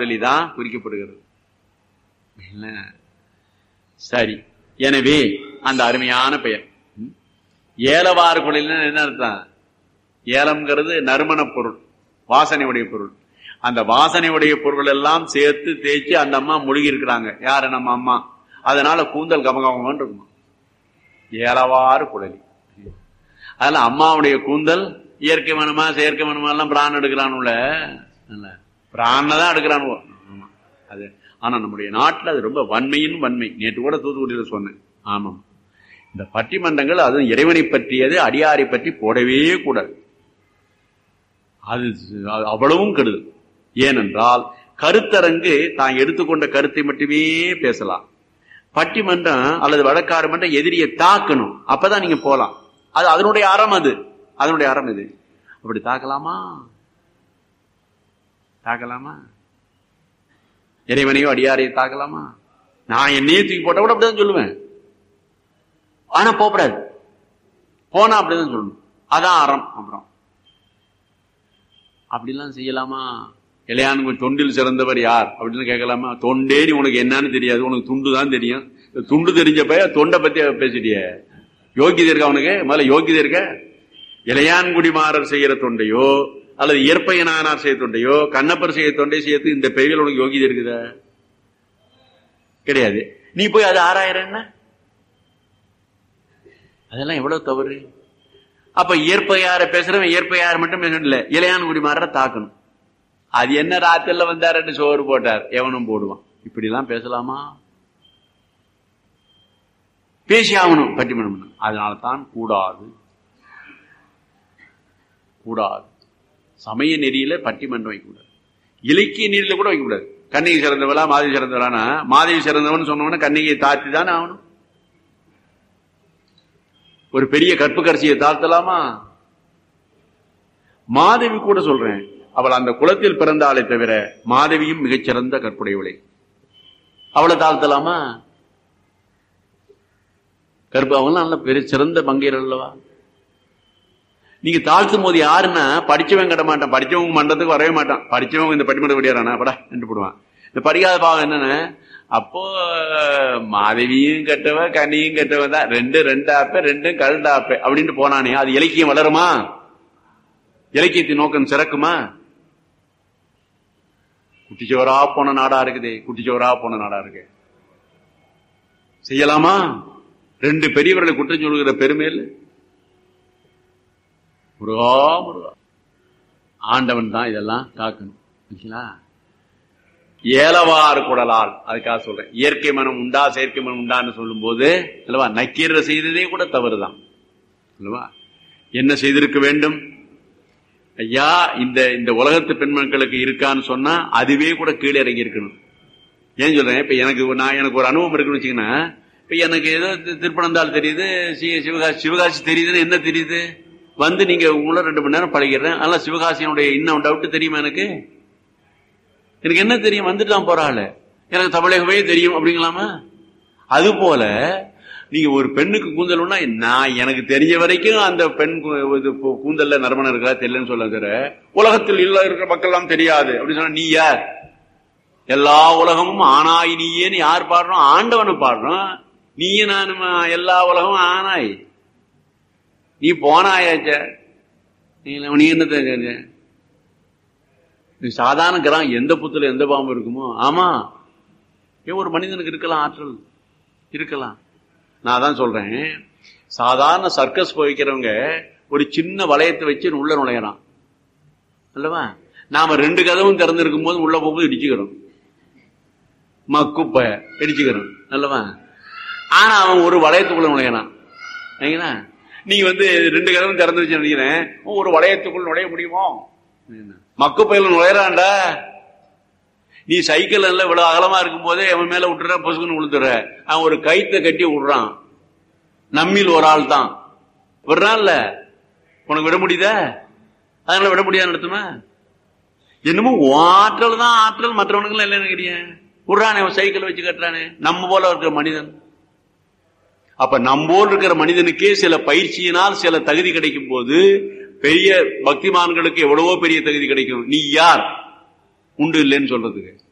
குழலி தான் குறிக்கப்படுகிறது இல்ல? சரி எனவே அந்த அருமையான பெயர் ம்? ஏலவாறு குழலின்னா என்ன அர்த்தம் ஏலம்ங்கிறது நறுமண பொருள் வாசனை உடைய பொருள் அந்த வாசனை உடைய பொருள் எல்லாம் சேர்த்து தேய்ச்சி அந்த அம்மா முழுகி இருக்கிறாங்க யாரு நம்ம அம்மா அதனால கூந்தல் கமகமன்னு இருக்குமா ஏலவாறு குழலி அதுல அம்மாவுடைய கூந்தல் இயற்கை மனமா செயற்கை மனமா எல்லாம் பிராணம் எடுக்கிறானுல பிராண தான் எடுக்கிறானுவோ ஆமா. அது ஆனா நம்முடைய நாட்டுல அது ரொம்ப வன்மையின் வன்மை நேற்று கூட தூத்துக்குடியில சொன்னேன் ஆமாம் இந்த பட்டிமன்றங்கள் அதுவும் இறைவனை பற்றியது அடியாரை பற்றி போடவே கூடாது அது அது அவ்வளவும் கெடுதல் ஏனென்றால் கருத்தரங்கு தான் எடுத்துக்கொண்ட கருத்தை மட்டுமே பேசலாம் பட்டிமன்றம் அல்லது வழக்காடு மன்றம் எதிரியை தாக்கணும் அப்பதான் நீங்க போலாம் அது அதனுடைய அறம் அது அதனுடைய அறம் இது அப்படி தாக்கலாமா தாக்கலாமா இறைவனையோ அடியாரையோ தாக்கலாமா நான் என்னையே தூக்கி போட்ட கூட அப்படிதான் சொல்லுவேன் ஆனா போகக்கூடாது போனா அப்படிதான் சொல்லணும் அதான் அறம் அப்புறம் அப்படிலாம் செய்யலாமா இளையானுங்க தொண்டில் சிறந்தவர் யார் அப்படின்னு கேட்கலாமா தொண்டே நீ உனக்கு என்னன்னு தெரியாது உனக்கு துண்டு தான் தெரியும் இந்த துண்டு தெரிஞ்சப்ப தொண்டை பத்தி பேசிட்டிய யோகியதை இருக்கா அவனுக்கு முதல்ல யோகியதை இருக்க இளையான்குடிமாறர் செய்யற தொண்டையோ அல்லது இயற்பையனானார் செய்ய தொண்டையோ கண்ணப்பர் செய்ய தொண்டை செய்யறது இந்த பெய்கள் உனக்கு யோகியதை இருக்குதா கிடையாது நீ போய் அது ஆறாயிரம் என்ன அதெல்லாம் எவ்வளவு தவறு அப்ப இயற்பையார பேசுறவன் இயற்பையார் மட்டும் பேசணும் இல்ல இளையான்குடி மாற தாக்கணும் அது என்ன ராத்திரில வந்தாருன்னு சோறு போட்டார் எவனும் போடுவான் இப்படி எல்லாம் பேசலாமா பேசி ஆகணும் பட்டிமன்றம் அதனால தான் கூடாது கூடாது சமய நெறியில பட்டிமன்றம் வைக்கக்கூடாது இலக்கிய நெறியில கூட வைக்கக்கூடாது கண்ணகி சிறந்தவளா மாதவி சிறந்தவளானா மாதவி சிறந்தவன் சொன்னவன கண்ணகியை தாழ்த்தி தானே ஆகணும் ஒரு பெரிய கற்புக்கரசியை தாழ்த்தலாமா மாதவி கூட சொல்றேன் அவள் அந்த குலத்தில் பிறந்தாலே தவிர மாதவியும் மிகச்சிறந்த கற்புடையவளை அவளை தாழ்த்தலாமா கற்பு அவங்க நல்ல பெரிய சிறந்த பங்கீர் அல்லவா நீங்க தாழ்த்தும் போது யாருன்னா படிச்சவன் கட்ட மாட்டான் படிச்சவங்க மண்டத்துக்கு வரவே மாட்டான் படிச்சவங்க இந்த பட்டிமன்ற விடியாரானா படா என்று போடுவான் இந்த படிக்காத பாவம் என்னன்னு அப்போ மாதவியும் கெட்டவ கனியும் கெட்டவ தான் ரெண்டு ரெண்டு ஆப்ப ரெண்டும் கழுண்ட ஆப்ப அப்படின்ட்டு போனானே அது இலக்கியம் வளருமா இலக்கியத்தின் நோக்கம் சிறக்குமா குட்டிச்சோரா போன நாடா இருக்குது குட்டிச்சோரா போன நாடா இருக்கு செய்யலாமா ரெண்டு பெரியவர்களை குற்றம் சொல்லுகிற பெருமையில் முருகா முருகா ஆண்டவன் தான் இதெல்லாம் காக்கணும் சரிங்களா ஏலவாறு குடலால் அதுக்காக சொல்றேன் இயற்கை மனம் உண்டா செயற்கை மனம் உண்டான்னு சொல்லும் போது அல்லவா நக்கீர செய்ததே கூட தவறுதான் அல்லவா என்ன செய்திருக்க வேண்டும் ஐயா இந்த இந்த உலகத்து பெண்மக்களுக்கு இருக்கான்னு சொன்னா அதுவே கூட கீழே இறங்கி இருக்கணும் ஏன் சொல்றேன் இப்ப எனக்கு நான் எனக்கு ஒரு அனுபவம் இருக்குன்னு வச்சுக்கன்னா இப்ப எனக்கு ஏதோ திருப்பனந்தாள் தெரியுது சிவகாசி சிவகாசி தெரியுதுன்னு என்ன தெரியுது வந்து நீங்க உங்களை ரெண்டு மணி நேரம் பழகிறேன் அதனால சிவகாசியினுடைய இன்னும் டவுட் தெரியுமா எனக்கு எனக்கு என்ன தெரியும் வந்துட்டு தான் போறாள் எனக்கு தமிழகமே தெரியும் அப்படிங்களாமா அது போல நீங்க ஒரு பெண்ணுக்கு கூந்தல்னா நான் எனக்கு தெரிஞ்ச வரைக்கும் அந்த பெண் கூந்தல்ல நறுமணம் இருக்கா தெரியலன்னு சொல்ல தவிர உலகத்தில் இல்ல இருக்கிற மக்கள் எல்லாம் தெரியாது அப்படின்னு சொன்னா நீ யார் எல்லா உலகமும் ஆனாய் நீயேன்னு யார் பாடுறோம் ஆண்டவனை பாடுறோம் நீயே நானுமா எல்லா உலகமும் ஆனாய் நீ போனாயாச்ச நீ என்ன தெரிஞ்ச சாதாரண கிரகம் எந்த புத்துல எந்த பாம்பு இருக்குமோ ஆமா ஏன் ஒரு மனிதனுக்கு இருக்கலாம் ஆற்றல் இருக்கலாம் நான் தான் சொல்றேன் சாதாரண சர்க்கஸ் போய்க்கிறவங்க ஒரு சின்ன வளையத்தை வச்சு உள்ள நுழையறான் அல்லவா நாம ரெண்டு கதவும் திறந்திருக்கும் போது உள்ள போகும்போது இடிச்சுக்கிறோம் மக்குப்ப இடிச்சுக்கிறோம் அல்லவா ஆனா அவன் ஒரு வளையத்துக்குள்ள நுழையறான் சரிங்களா நீங்க வந்து ரெண்டு கதவும் திறந்து வச்சு நினைக்கிறேன் ஒரு வளையத்துக்குள் நுழைய முடியுமோ மக்கு பயில நுழையறான்டா நீ சைக்கிள் எல்லாம் இவ்வளவு அகலமா இருக்கும் போதே அவன் மேல விட்டுற பொசுக்குன்னு விழுத்துற அவன் ஒரு கைத்த கட்டி விடுறான் நம்மில் ஒரு ஆள் தான் விடுறான்ல உனக்கு விட முடியுதா அதனால விட முடியாது நடத்துமா என்னமோ ஆற்றல் தான் ஆற்றல் மற்றவனுக்கு இல்லை நினைக்கிறீங்க விடுறானே அவன் சைக்கிள் வச்சு கட்டுறானே நம்ம போல இருக்கிற மனிதன் அப்ப நம்மோல் இருக்கிற மனிதனுக்கே சில பயிற்சியினால் சில தகுதி கிடைக்கும் போது பெரிய பக்திமான்களுக்கு எவ்வளவோ பெரிய தகுதி கிடைக்கும் நீ யார் உண்டு இல்லைன்னு சொல்றதுக்கு